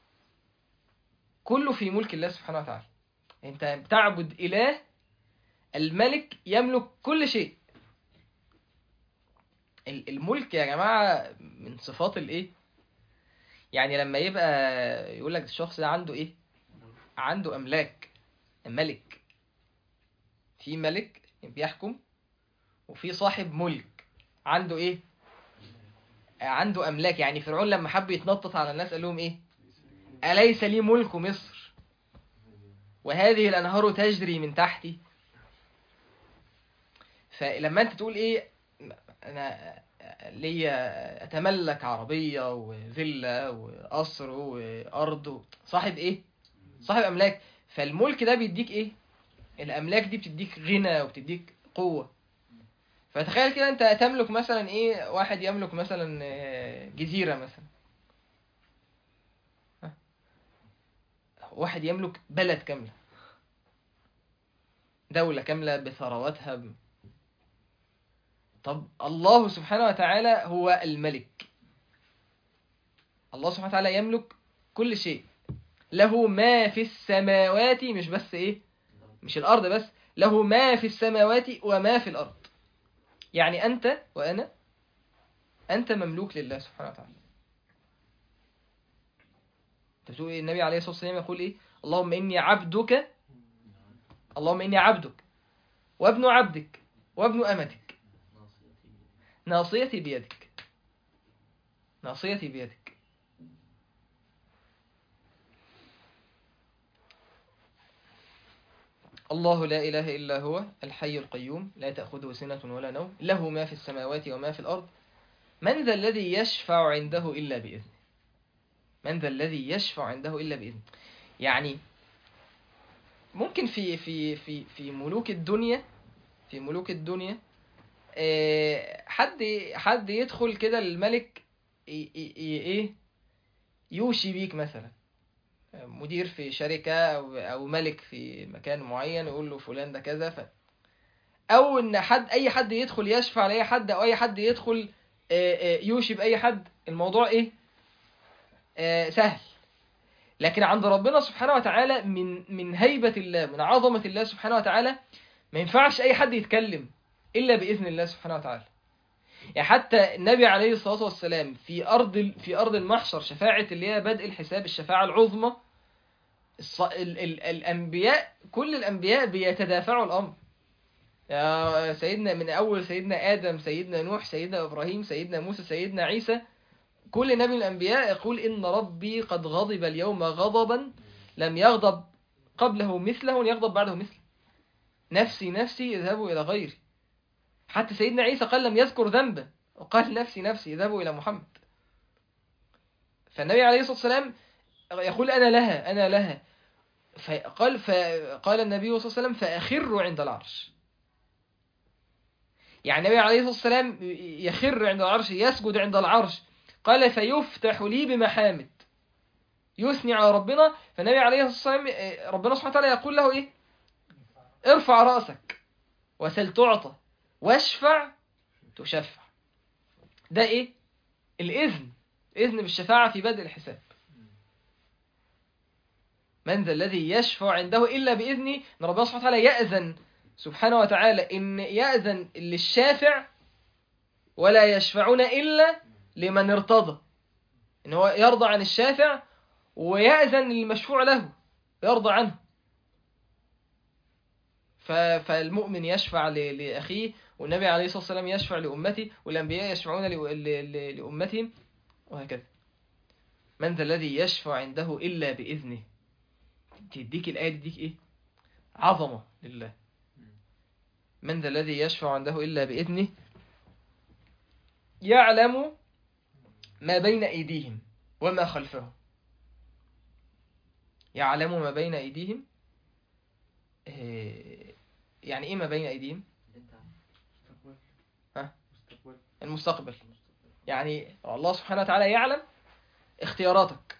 كله في ملك الله سبحانه وتعالى انت بتعبد إله الملك يملك كل شيء ال- الملك يا جماعة من صفات الايه يعني لما يبقى يقول لك الشخص ده عنده ايه عنده املاك ملك في ملك بيحكم وفي صاحب ملك عنده ايه عنده املاك يعني فرعون لما حب يتنطط على الناس قال لهم ايه اليس لي ملك مصر وهذه الانهار تجري من تحتي فلما انت تقول ايه انا ليا اتملك عربيه وفيلا وقصر وارض صاحب ايه صاحب املاك فالملك ده بيديك ايه الاملاك دي بتديك غنى وبتديك قوه فتخيل كده انت تملك مثلا ايه واحد يملك مثلا آه، جزيره مثلا ها؟ واحد يملك بلد كامله دولة كاملة بثرواتها ب... طب الله سبحانه وتعالى هو الملك الله سبحانه وتعالى يملك كل شيء له ما في السماوات مش بس ايه مش الارض بس له ما في السماوات وما في الارض يعني انت وانا انت مملوك لله سبحانه وتعالى انت بتقول إيه؟ النبي عليه الصلاه والسلام يقول ايه اللهم اني عبدك اللهم اني عبدك وابن عبدك وابن امتك ناصيتي بيدك ناصيتي بيدك الله لا إله إلا هو الحي القيوم لا تأخذه سنة ولا نوم له ما في السماوات وما في الأرض من ذا الذي يشفع عنده إلا بإذنه من ذا الذي يشفع عنده إلا بإذنه يعني ممكن في في في في ملوك الدنيا في ملوك الدنيا آه، حد حد يدخل كده الملك ي- ي- ي- ايه يوشي بيك مثلا مدير في شركة أو أو ملك في مكان معين يقول له فلان ده كذا ف أو إن حد أي حد يدخل يشفع لأي حد أو أي حد يدخل آه، آه، يوشي بأي حد الموضوع إيه؟ آه، سهل لكن عند ربنا سبحانه وتعالى من من هيبة الله من عظمة الله سبحانه وتعالى ما ينفعش أي حد يتكلم إلا بإذن الله سبحانه وتعالى يعني حتى النبي عليه الصلاة والسلام في أرض ال- في أرض المحشر شفاعة اللي هي بدء الحساب الشفاعة العظمى الص... ال... ال... الأنبياء كل الأنبياء بيتدافعوا الأمر يا سيدنا من أول سيدنا آدم سيدنا نوح سيدنا إبراهيم سيدنا موسى سيدنا عيسى كل نبي من الأنبياء يقول إن ربي قد غضب اليوم غضبا لم يغضب قبله مثله ولم يغضب بعده مثله نفسي نفسي اذهبوا إلى غيري حتى سيدنا عيسى قال لم يذكر ذنبا وقال نفسي نفسي اذهبوا إلى محمد فالنبي عليه الصلاة والسلام يقول أنا لها أنا لها فقال فقال النبي صلى الله عليه وسلم فأخروا عند العرش يعني النبي عليه الصلاة والسلام يخر عند العرش يسجد عند العرش قال فيفتح لي بمحامد يثني على ربنا فالنبي عليه الصلاة والسلام آه، ربنا سبحانه وتعالى يقول له إيه ارفع رأسك وسل تعطى واشفع تشفع ده إيه الإذن إذن بالشفاعة في بدء الحساب من ذا الذي يشفع عنده إلا بإذنه أن ربنا سبحانه وتعالى يأذن سبحانه وتعالى إن يأذن للشافع ولا يشفعون إلا لمن ارتضى إن هو يرضى عن الشافع ويأذن للمشفوع له يرضى عنه ف- فالمؤمن يشفع ل- لأخيه والنبي عليه الصلاة والسلام يشفع لأمته والأنبياء يشفعون ل- ل- ل- لأمتهم وهكذا من ذا الذي يشفع عنده إلا بإذنه تديك الآية دي تديك إيه عظمة لله من ذا الذي يشفع عنده إلا بإذنه يعلم ما بين أيديهم وما خلفهم يعلم ما بين أيديهم إيه، يعني إيه ما بين أيديهم مستقبل ها؟ مستقبل المستقبل يعني الله سبحانه وتعالى يعلم اختياراتك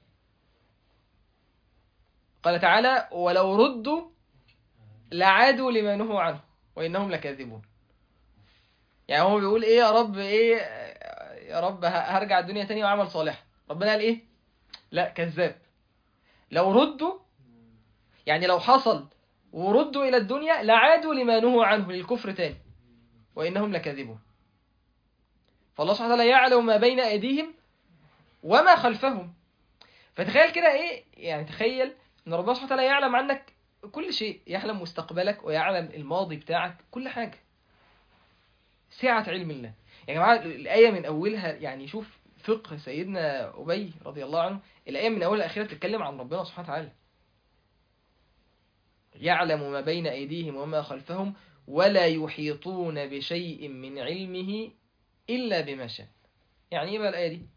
قال تعالى ولو ردوا لعادوا لما نهوا عنه وإنهم لكاذبون يعني هو بيقول ايه يا رب ايه يا رب ه- هرجع الدنيا تاني وعمل صالح ربنا قال ايه لا كذاب لو ردوا يعني لو حصل وردوا إلى الدنيا لعادوا لما نهوا عنه للكفر تاني وإنهم لكاذبون فالله سبحانه وتعالى يعلم ما بين أيديهم وما خلفهم فتخيل كده إيه يعني تخيل إن ربنا سبحانه وتعالى يعلم عنك كل شيء يعلم مستقبلك ويعلم الماضي بتاعك كل حاجة سعة علم الله يا جماعة الآية من أولها يعني شوف فقه سيدنا أبي رضي الله عنه الآية من أولها لآخرها تتكلم عن ربنا سبحانه وتعالى يعلم ما بين أيديهم وما خلفهم ولا يحيطون بشيء من علمه إلا بما شاء يعني إيه بقى الآية دي؟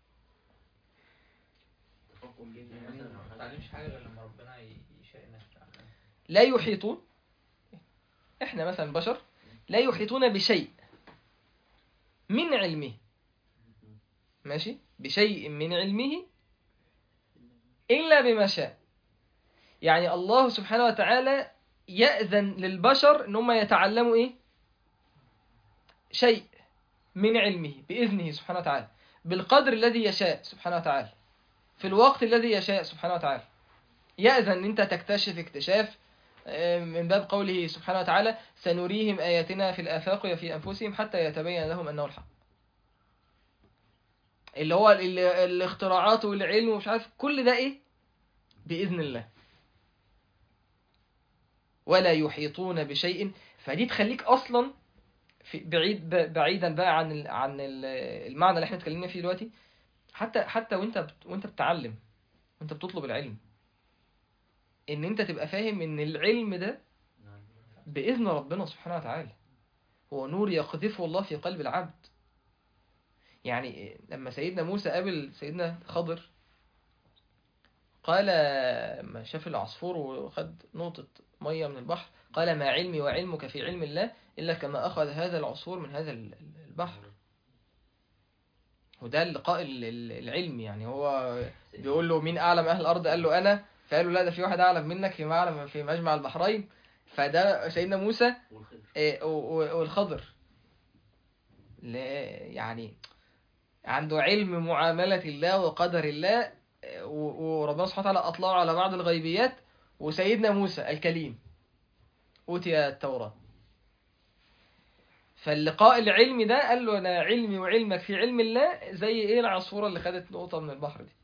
تفكر جدا يعني مثلا ما تتعلمش حاجة غير لما ربنا ي- يشاء انك تتعلمها لا يحيطون إحنا مثلا بشر لا يحيطون بشيء من علمه ماشي بشيء من علمه إلا بما شاء يعني الله سبحانه وتعالى يأذن للبشر إن هم يتعلموا إيه شيء من علمه بإذنه سبحانه وتعالى بالقدر الذي يشاء سبحانه وتعالى في الوقت الذي يشاء سبحانه وتعالى يأذن إن أنت تكتشف اكتشاف آه، من باب قوله سبحانه وتعالى سنريهم آياتنا في الآفاق وفي أنفسهم حتى يتبين لهم أنه الحق اللي هو ال- الاختراعات والعلم ومش عارف كل ده إيه بإذن الله ولا يحيطون بشيء فدي تخليك أصلا في بعيد ب- بعيدا بقى عن ال عن ال المعنى اللي احنا اتكلمنا فيه دلوقتي حتى حتى وانت بت وانت بتتعلم وانت بتطلب العلم ان انت تبقى فاهم ان العلم ده بإذن ربنا سبحانه وتعالى هو نور يقذفه الله في قلب العبد يعني لما سيدنا موسى قابل سيدنا خضر قال لما شاف العصفور وخد نقطة مية من البحر قال ما علمي وعلمك في علم الله إلا كما أخذ هذا العصفور من هذا ال- ال- البحر وده اللقاء ال- ال- العلمي يعني هو بيقول له مين أعلم أهل الأرض قال له أنا فقال له لا ده في واحد أعلم منك في معلم في مجمع البحرين فده سيدنا موسى والخضر إيه، و- و- والخضر لا يعني عنده علم معاملة الله وقدر الله إيه، و- وربنا سبحانه وتعالى أطلعه على بعض الغيبيات وسيدنا موسى الكليم أوتي التوراة فاللقاء العلمي ده قال له أنا علمي وعلمك في علم الله زي إيه العصفورة اللي خدت نقطة من البحر دي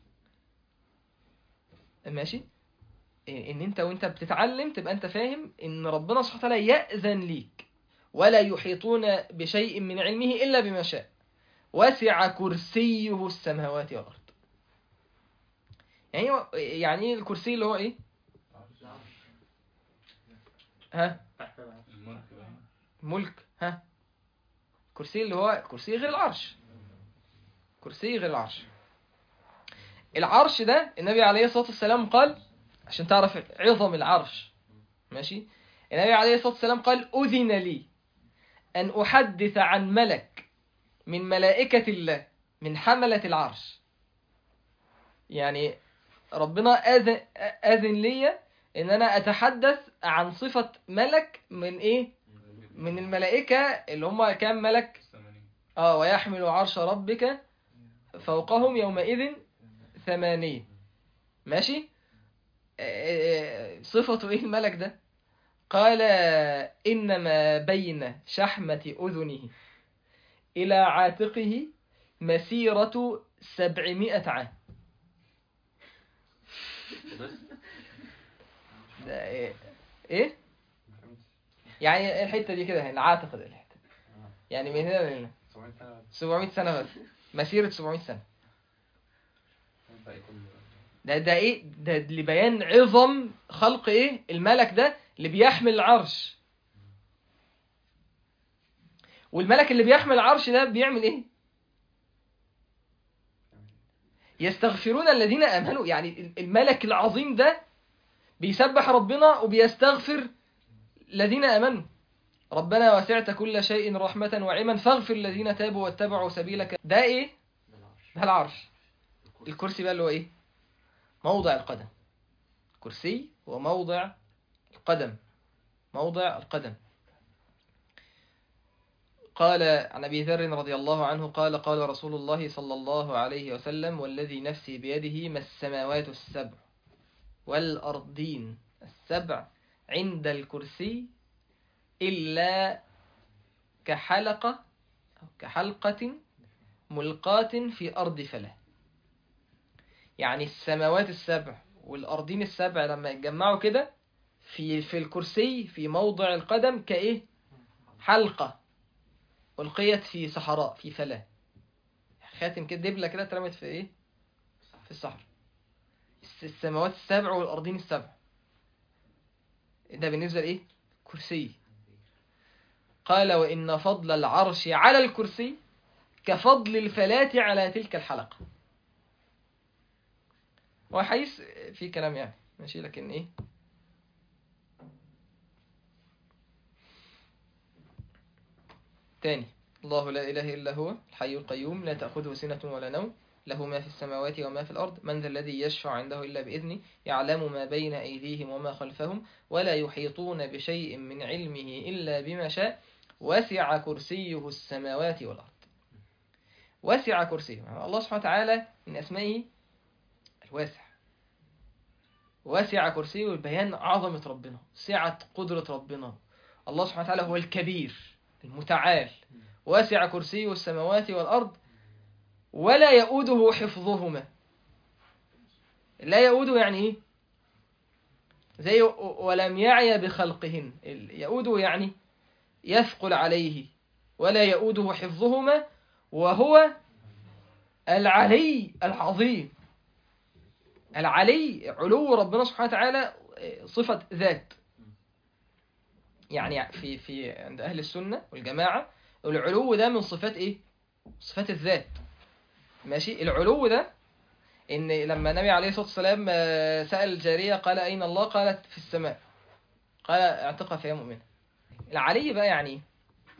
ماشي إيه، ان انت وانت بتتعلم تبقى انت فاهم ان ربنا سبحانه وتعالى يأذن ليك ولا يحيطون بشيء من علمه إلا بما شاء وسع كرسيه السماوات والأرض يعني هو- يعني ايه الكرسي اللي هو ايه ها تحت العرش الملك بقى. ملك ها كرسي اللي هو كرسي غير العرش كرسي غير العرش العرش ده النبي عليه الصلاة والسلام قال عشان تعرف عظم العرش ماشي النبي عليه الصلاة والسلام قال أذن لي أن أحدث عن ملك من ملائكة الله من حملة العرش يعني ربنا أذن, أذن لي إن أنا أتحدث عن صفة ملك من إيه من الملائكة اللي هم كام ملك اه ويحمل عرش ربك فوقهم يومئذ ثمانية ماشي آه، صفته ايه الملك ده قال إنما بين شحمة أذنه إلى عاتقه مسيرة سبعمائة عام بس ده إيه؟ إيه؟ يعني الحتة دي كده العاتق ده الحتة يعني من هنا لهنا 700 سنة بس مسيرة 700 سنة ده ده ايه ده لبيان عظم خلق ايه الملك ده اللي بيحمل العرش والملك اللي بيحمل العرش ده بيعمل ايه يستغفرون الذين امنوا يعني الملك العظيم ده بيسبح ربنا وبيستغفر الذين امنوا ربنا وسعت كل شيء رحمة وعلما فاغفر الذين تابوا واتبعوا سبيلك ده ايه ده العرش الكرسي بقى اللي هو ايه موضع القدم كرسي هو موضع القدم موضع القدم قال عن أبي ذر رضي الله عنه قال قال رسول الله صلى الله عليه وسلم والذي نفسي بيده ما السماوات السبع والأرضين السبع عند الكرسي إلا كحلقة أو كحلقة ملقاة في أرض فلا يعني السماوات السبع والأرضين السبع لما يتجمعوا كده في في الكرسي في موضع القدم كإيه حلقة ألقيت في صحراء في فلا خاتم كده دبلة كده اترمت في إيه في الصحراء الس- السماوات السبع والأرضين السبع ده بالنسبة لإيه كرسي قال وإن فضل العرش على الكرسي كفضل الفلاة على تلك الحلقة هو حديث في كلام يعني ماشي لكن ايه تاني الله لا إله إلا هو الحي القيوم لا تأخذه سنة ولا نوم له ما في السماوات وما في الأرض من ذا الذي يشفع عنده إلا بإذنه يعلم ما بين أيديهم وما خلفهم ولا يحيطون بشيء من علمه إلا بما شاء وسع كرسيه السماوات والأرض وسع كرسيه الله سبحانه وتعالى من أسمائه الواسع وسع كرسيه بيان عظمة ربنا سعة قدرة ربنا الله سبحانه وتعالى هو الكبير المتعال وسع كرسيه السماوات والأرض ولا يؤوده حفظهما لا يؤوده يعني ايه زي ولم يعي بخلقهن يؤوده يعني يثقل عليه ولا يؤوده حفظهما وهو العلي العظيم العلي علو ربنا سبحانه وتعالى صفة ذات يعني في في عند أهل السنة والجماعة العلو ده من صفات إيه؟ صفات الذات ماشي العلو ده إن لما النبي عليه الصلاة والسلام آه، سأل الجارية قال أين الله قالت في السماء قال اعتقها فهي مؤمنة العلي بقى يعني إيه؟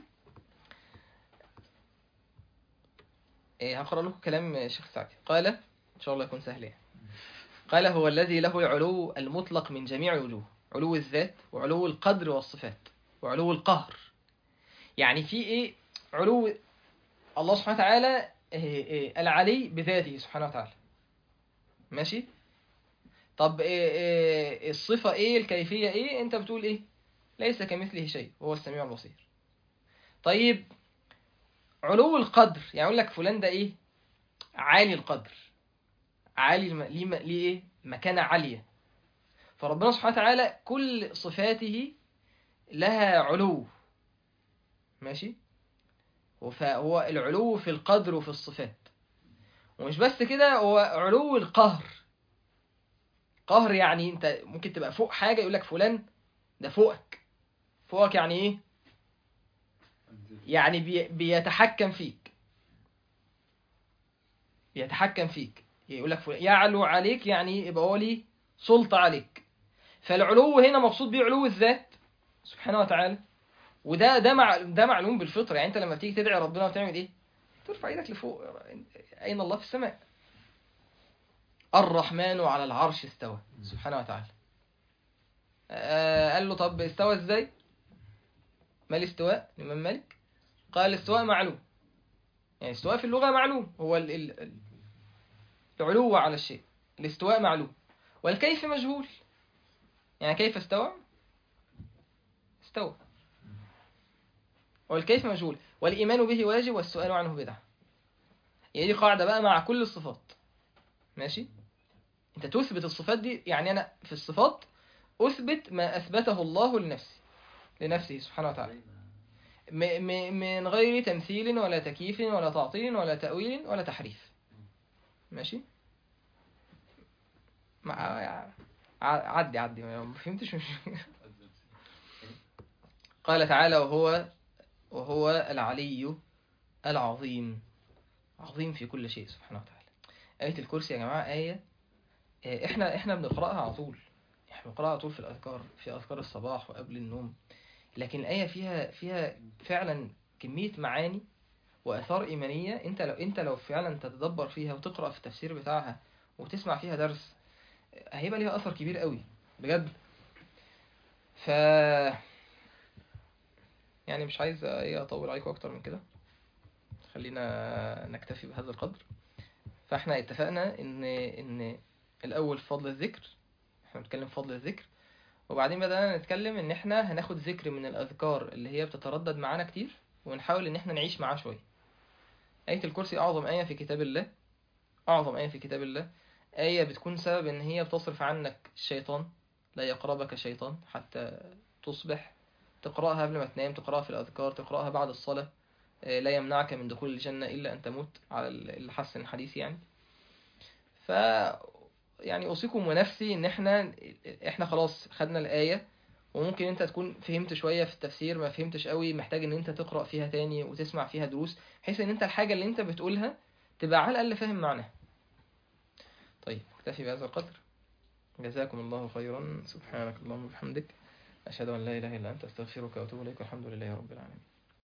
إيه هقرأ لكم كلام الشيخ سعدي قال إن شاء الله يكون سهل يعني قال هو الذي له العلو المطلق من جميع الوجوه علو الذات وعلو القدر والصفات وعلو القهر يعني في ايه علو الله سبحانه وتعالى إيه إيه العلي بذاته سبحانه وتعالى ماشي طب إيه إيه الصفة ايه الكيفية ايه انت بتقول ايه ليس كمثله شيء هو السميع البصير طيب علو القدر يعني يقول لك فلان ده ايه عالي القدر عالي الم... ليه م... ليه ايه مكانة عالية فربنا سبحانه وتعالى كل صفاته لها علو ماشي فهو العلو في القدر وفي الصفات ومش بس كده هو علو القهر قهر يعني انت ممكن تبقى فوق حاجة يقول لك فلان ده فوقك فوقك يعني ايه يعني بي... بيتحكم فيك بيتحكم فيك يقول لك فلان يعلو عليك يعني يبقى هو ليه سلطة عليك فالعلو هنا مقصود بيه علو الذات سبحانه وتعالى وده ده مع ده معلوم بالفطره يعني انت لما بتيجي تدعي ربنا بتعمل ايه ترفع ايدك لفوق اين الله في السماء الرحمن على العرش استوى سبحانه وتعالى آه قال له طب استوى ازاي ما الاستواء الامام مالك قال الاستواء معلوم يعني الاستواء في اللغه معلوم هو ال ال ال- العلو على الشيء الاستواء معلوم والكيف مجهول يعني كيف استوى استوى والكيف مجهول والإيمان به واجب والسؤال عنه بدعة يعني دي قاعدة بقى مع كل الصفات ماشي انت تثبت الصفات دي يعني انا في الصفات اثبت ما اثبته الله لنفسي لنفسه سبحانه وتعالى م- م- من غير تمثيل ولا تكييف ولا تعطيل ولا تأويل ولا تحريف ماشي مع ع- عدي عدي ما فهمتش مش قال تعالى وهو وهو العلي العظيم عظيم في كل شيء سبحانه وتعالى آية الكرسي يا جماعة آية آه، احنا احنا بنقرأها على طول احنا بنقرأها على طول في الأذكار في أذكار الصباح وقبل النوم لكن الآية فيها فيها فعلا كمية معاني وآثار إيمانية أنت لو أنت لو فعلا تتدبر فيها وتقرأ في التفسير بتاعها وتسمع فيها درس آه، هيبقى ليها أثر كبير قوي بجد ف يعني مش عايز ايه اطول عليكم اكتر من كده خلينا نكتفي بهذا القدر فاحنا اتفقنا ان ان الاول فضل الذكر احنا بنتكلم فضل الذكر وبعدين بدأنا نتكلم ان احنا هناخد ذكر من الاذكار اللي هي بتتردد معانا كتير ونحاول ان احنا نعيش معاه شويه آية الكرسي أعظم آية في كتاب الله أعظم آية في كتاب الله آية بتكون سبب إن هي بتصرف عنك الشيطان لا يقربك شيطان حتى تصبح تقرأها قبل ما تنام تقرأها في الأذكار تقرأها بعد الصلاة آه، لا يمنعك من دخول الجنة إلا أن تموت على اللي حسن الحديث يعني ف يعني أوصيكم ونفسي إن إحنا إحنا خلاص خدنا الآية وممكن أنت تكون فهمت شوية في التفسير ما فهمتش قوي محتاج إن أنت تقرأ فيها تاني وتسمع فيها دروس بحيث إن أنت الحاجة اللي أنت بتقولها تبقى على الأقل فاهم معناها طيب اكتفي بهذا القدر جزاكم الله خيرا سبحانك اللهم وبحمدك أشهد أن لا إله إلا أنت أستغفرك وأتوب إليك والحمد لله رب العالمين